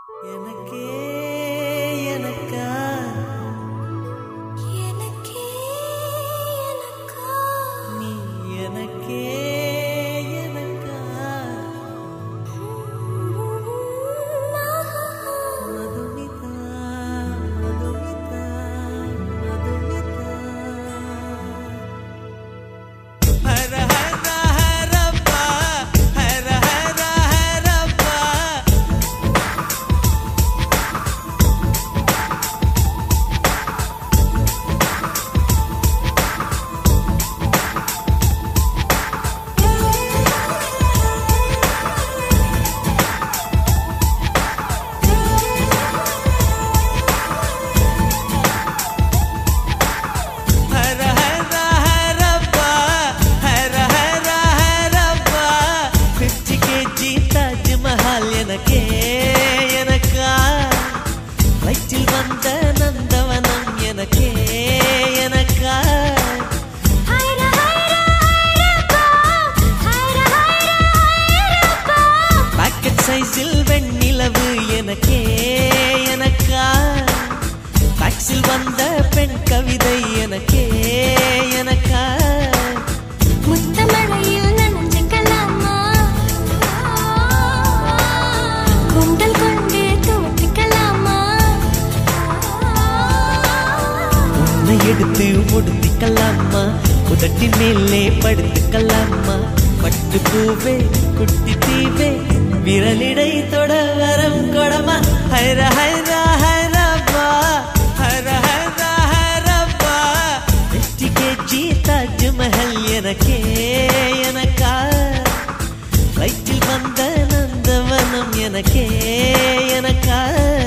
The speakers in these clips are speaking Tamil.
எனக்கே எனக்கா எனக்கே எனக்கா நீ எனக்கே எனக்கா மதுமிதா மதுமிதா மதுமிதா ஹர ஹர ஹரப்பா ஹர ஹர ஹரப்பா ஹர ஹர ஹரப்பா ஹர ஹர ஹரப்பா பிப்டி கேஜி தாஜ்மஹால் எனக்கே எனக்கா வயிற்றில் வந்த நந்தவனம் எனக்கே எனக்கா ஹைர ஹைர ஹைரப்பா ஹைர ஹைர ஹைரப்பா பாக்கெட் சைஸில் வெண்ணிலவு எனக்கே எனக்கா டாக்ஸில் வந்த பெண் கவிதை எனக்கே எனக்கா முத்தமழையில் நனைஞ்சுக்கலாமா கூந்தல் கொண்டு துவட்டிக்கலாமா உன்னை எடுத்து முடித்துக்கலாமா உதட்டின் மேலே படுத்துக்கலாமா பட்டு பூவே குட்டி தீவே விரலிடை தொட வரம் கொடமா ஹைர ஹைர ஹைரப்பா ஹர ஹைர ஹைரப்பா வெற்றி கேஜி தாஜ்மஹல் எனக்கே எனக்கா வயிற்றில் வந்த நந்தவனம் எனக்கே எனக்கா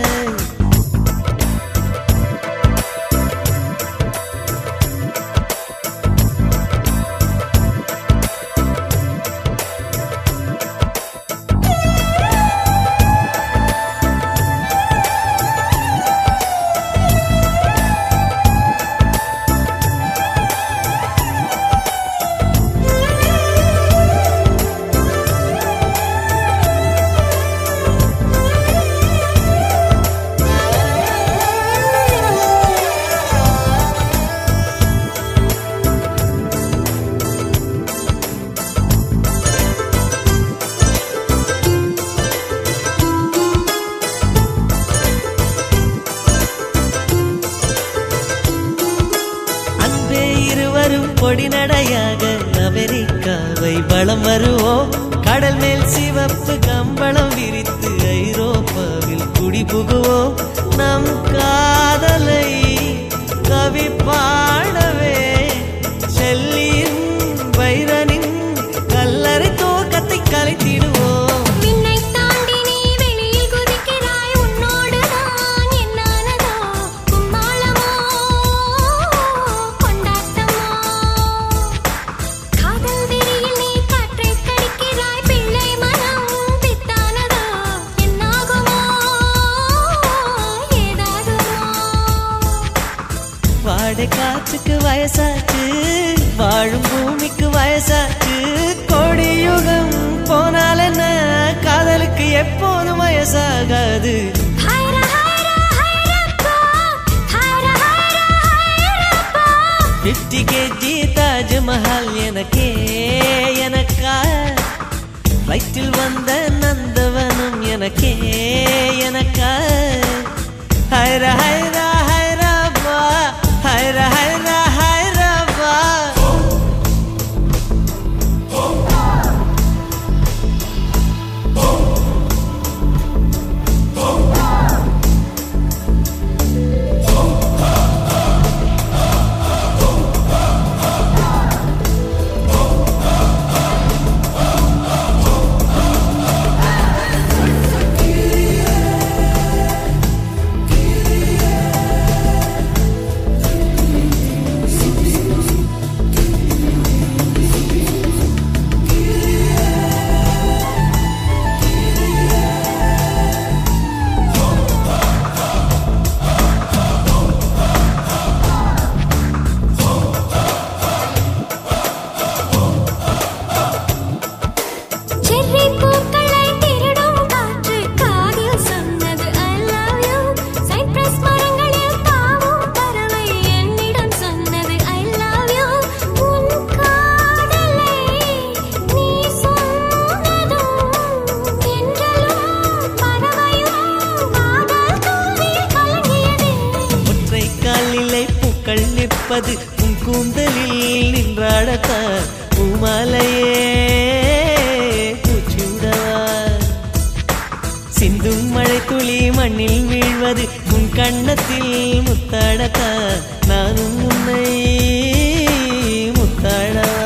அன்பே இருவரும் பொடி நடையாக அமெரிக்காவை வளம் வருவோம் கடல் மேல் சிவப்பு கம்பளம் விரித்து ஐரோப்பாவில் குடி புகுவோம் நம் காதலை கவி பாடவே செல்லியின் வைரனின் கல்லறை தோக்கத்தை கலைத்திடுவோம் விண்ணை தாண்டி நீ வெளியில் குதிக்கிறாய் உன்னோடு நான் என்னானதோ கும்மாளமோ கொண்டாட்டமோ காதல் வெறியில் நீ காற்றை கடிக்கிறாய் பிள்ளை மனம் பித்தானதோ என்னாகுமோ ஏதாகுமோ வாடை காற்றுக்கு வயசாச்சு வாழும் பூமிக்கு வயசாச்சு கோடியுகம் போனால் என்ன காதலுக்கு எப்போதும் வயசாகாது ஹைர ஹைர ஹைரப்பா ஹைர ஹைர ஹைரப்பா பிப்டி கேஜி தாஜ்மஹால் எனக்கே எனக்கா வயிற்றில் வந்த நந்தவனம் எனக்கே எனக்கா ஹைர ஹைர ஹைரப்பா ஹைர ஹைர ஹைரப்பா ஹைர கொடுப்பது உன் கூந்தலில் நின்றாடத்தான் பூமாலையே பூச்சிவிடவா சிந்தும் மழை துளி மண்ணில் வீழ்வது உன் கண்ணத்தில் முத்தாடத்தா நானும் உன்னை முத்தாடவா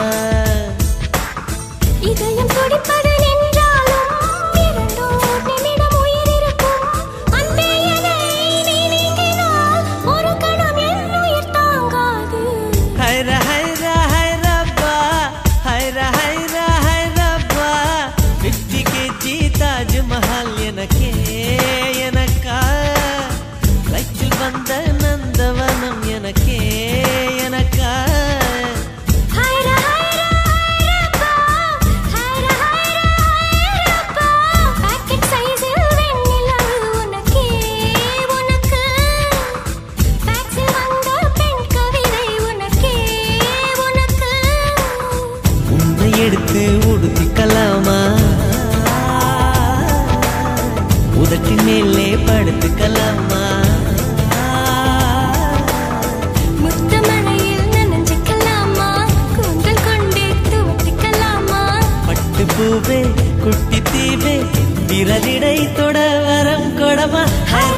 இதயம் துடிப்பது நின்றாலும் இரண்டோர் நிமிடம் உயிர் இருக்கும் அன்பே என்னை நீ நீங்கினால் ஒரு கணம் என் உயிர் தாங்காது ஹைர ஹைர ஹைரப்பா ஹைர ஹைர ஹைரப்பா பிப்டி கேஜி தாஜ்மஹால் எனக்கே எனக்கா ஃப்ளைட்டில் வந்த நந்தவனம் எனக்கே எனக்கா ஹைர ஹைர ஹைரப்பா ஹைர ஹைர ஹைரப்பா பாக்கெட் சைஸில் வெண்ணிலவு உனக்கே உனக்கு ஃபேக்ஸில் வந்த பெண் கவிதை உனக்கே உனக்கு உன்னை எடுத்து உடுத்திக்கலாமா உதட்டின் மேலே படுத்துக்கலாமா முத்த மழையில் நனைஞ்சுக்கலாமா கூந்தல் கொண்டே துவட்டிக்கலாமா பட்டு பூவே குட்டி தீவே விரலிடை தொட வரம் கொடமா ஹை